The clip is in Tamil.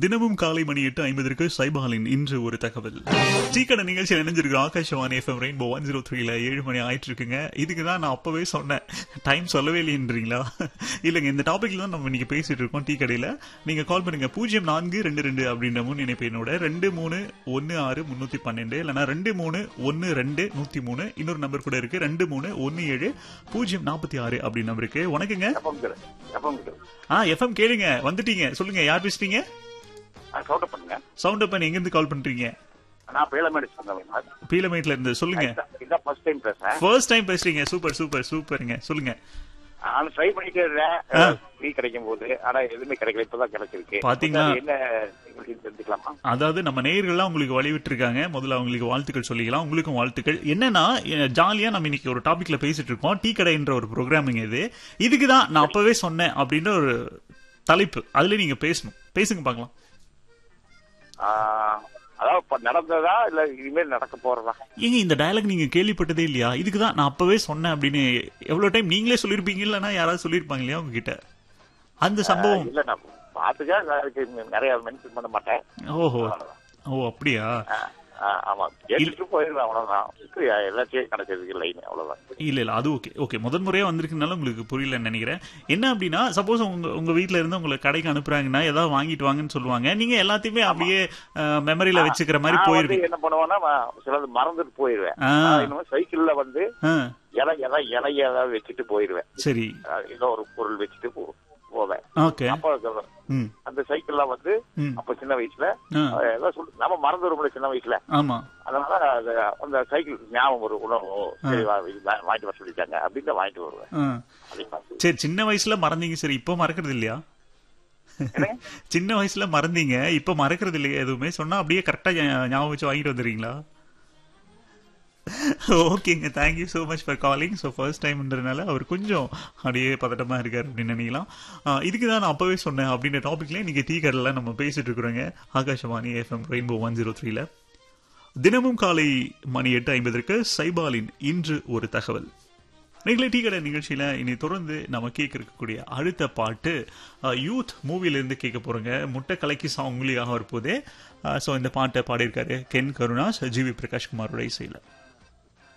தினமும் காலை மணி எட்டு ஐம்பதற்கு சைபாலின் இன்று ஒரு தகவல் டீக்கடை நிகழ்ச்சியில் இணைஞ்சிருக்கிற Akashvani FM rainbow one zero த்ரீல ஏழு மணி ஆயிட்டு இருக்குங்க இதுக்கு தான் நான் அப்பவே சொன்னேன் டைம் சொல்லவே இல்லைன்றீங்களா இல்லைங்க இந்த டாபிக்ல தான் நம்ம இன்னைக்கு பேசிட்டு இருக்கோம் டீ கடையில நீங்க கால் பண்ணுங்க பூஜ்ஜியம் நான்கு ரெண்டு ரெண்டு அப்படின்ற முன் இணைப்பு என்னோட ரெண்டு மூணு ஒன்னு ஆறு முன்னூத்தி பன்னெண்டு இல்லைன்னா ரெண்டு மூணு ஒன்னு ரெண்டு நூத்தி மூணு இன்னொரு நம்பர் கூட இருக்கு ரெண்டு மூணு ஒன்னு ஏழு பூஜ்ஜியம் நாற்பத்தி ஆறு அப்படின்னு நம்பர் இருக்கு உனக்குங்க எஃப்எம் கிட்ட எஃப்எம் கிட்ட ஆ எஃப்எம் கேளுங்க வந்துட்டீங்க சொல்லுங்க யார் பேசுறீங்க சவுண்ட் பண்ணுங்க சவுண்ட் அப்ப எங்க இருந்து கால் பண்றீங்க நான் பேலமேடு சொந்தவங்க பீலமேட்ல இருந்து சொல்லுங்க இதான் ஃபர்ஸ்ட் டைம் பேசுறேன் ஃபர்ஸ்ட் டைம் பேசுறீங்க சூப்பர் சூப்பர் சூப்பருங்க சொல்லுங்க நான் ட்ரை பண்ணிட்டே இருந்தேன் ஃப்ரீ கிடைக்கும் போது ஆனா எதுவுமே கிடைக்கல இப்பதான் கிடைச்சிருக்கு பாத்தீங்களா? அது என்ன உங்களுக்கு தெரிஞ்சுக்கலாமா அதாவது நம்ம நேயர்கள்லாம் உங்களுக்கு வழிவிட்டு இருக்காங்க முதல்ல அவங்களுக்கு வாழ்த்துக்கள் சொல்லிக்கலாம் உங்களுக்கும் வாழ்த்துக்கள் என்னன்னா அஹ், ஜாலியா நம்ம இன்னைக்கு ஒரு டாபிக்ல பேசிட்டு இருக்கோம் டீ கடைன்ற ஒரு ப்ரோக்ராமிங் இது இதுக்கு தான் நான் அப்பவே சொன்னேன் அப்படின்ற ஒரு தலைப்பு அதுல நீங்க பேசணும் பேசுங்க பார்க்கலாம் ஆஹ், அதாவது இப்ப நடந்ததா இல்ல இனிமேல் நடக்க போறதா ஏங்க இந்த டயலாக் நீங்க கேள்விப்பட்டதே இல்லையா இதுக்கு தான் நான் அப்பவே சொன்னேன் அப்படின்னு எவ்வளவு டைம் நீங்களே சொல்லிருப்பீங்க இல்லைன்னா யாராவது சொல்லிருப்பாங்க இல்லையா உங்ககிட்ட அந்த சம்பவம் இல்ல நான் பாத்துக்க நான் அதுக்கு நிறைய மென்ஷன் பண்ண மாட்டேன் ஓஹோ அவ்வளவுதான். ஓ அப்படியா ஆஹ், ஆஹ், ஆமா கேட்டுட்டு போயிருவேன் அவ்வளவுதான் இதுக்கு எல்லாத்தையும் கிடைச்சதுக்கு லைன் அவ்வளவுதான் இல்ல இல்ல அது ஓகே ஓகே முதல் முறையா வந்திருக்கனால உங்களுக்கு புரியலன்னு நினைக்கிறேன் என்ன அப்படின்னா சப்போஸ் உங்க உங்க வீட்ல இருந்து உங்களை கடைக்கு அனுப்புறாங்கன்னா ஏதாவது வாங்கிட்டு வாங்கன்னு சொல்லுவாங்க நீங்க எல்லாத்தையுமே அப்படியே மெமரியில வச்சுக்கிற மாதிரி நான் வந்து போயிருவீங்க என்ன பண்ணுவேன்னா ம- சிலது மறந்துட்டு போயிருவேன் ஆ. நான் இன்னும் சைக்கிள்ல வந்து ஆ, இலை இலை இலைய ஏதாவது வச்சுட்டு போயிருவேன் சரி அஹ் ஏதோ ஒரு பொருள் வச்சுட்டு போ- போவேன் ஓகே அப்போ அது- ம் அந்த சைக்கிள்ல வந்து ம் அப்ப சின்ன வயசுல ஆ, அஹ் ஏதோ சொல்லு நம்ம மறந்துடும்ல சின்ன வயசுல ஆமா அதனால அது அந்த சைக்கிள் ஞாபகம் ஒரு உணவு சரி வா- இது வா- வாங்கிட்டு வர சொல்லிட்டாங்க அப்படின்னு வாங்கிட்டு வருவேன் ஆ. அதை பார்த்து சரி சின்ன வயசுல மறந்தீங்க சரி இப்போ மறக்கிறது இல்லையா என்னங்க? சின்ன வயசுல மறந்தீங்க இப்ப மறக்கிறது இல்லையா எதுவுமே சொன்னா அப்படியே கரெக்டா ஞாபகம் வச்சு வாங்கிட்டு வந்துடுறீங்களா ஓகேங்க thank you so much for calling so first டைம்ன்றதுனால அவர் கொஞ்சம் அப்படியே பதட்டமா இருக்காரு அப்படின்னு நினைக்கலாம் ஆஹ் இதுக்கு தான் நான் அப்பவே சொன்னேன் அப்படின்ற டாபிக்ல இன்னைக்கு டீ கடையில் நம்ம பேசிட்டு இருக்கிறோங்க Akashvani FM rainbow one zero த்ரீல தினமும் காலை மணி எட்டு ஐம்பதற்கு சைபாலின் இன்று ஒரு தகவல் நீங்களே டீ கடை நிகழ்ச்சியில இனி தொடர்ந்து நம்ம கேட்க இருக்கக்கூடிய அடுத்த பாட்டு அஹ், யூத் மூவில இருந்து கேட்க போறோங்க முட்டை கலக்கி சாங் உங்களுக்காக வரப்போதே ஸோ இந்த பாட்டை பாடியிருக்காரு கென் கருணாஸ் ஜிவி பிரகாஷ் குமாரோட இசையில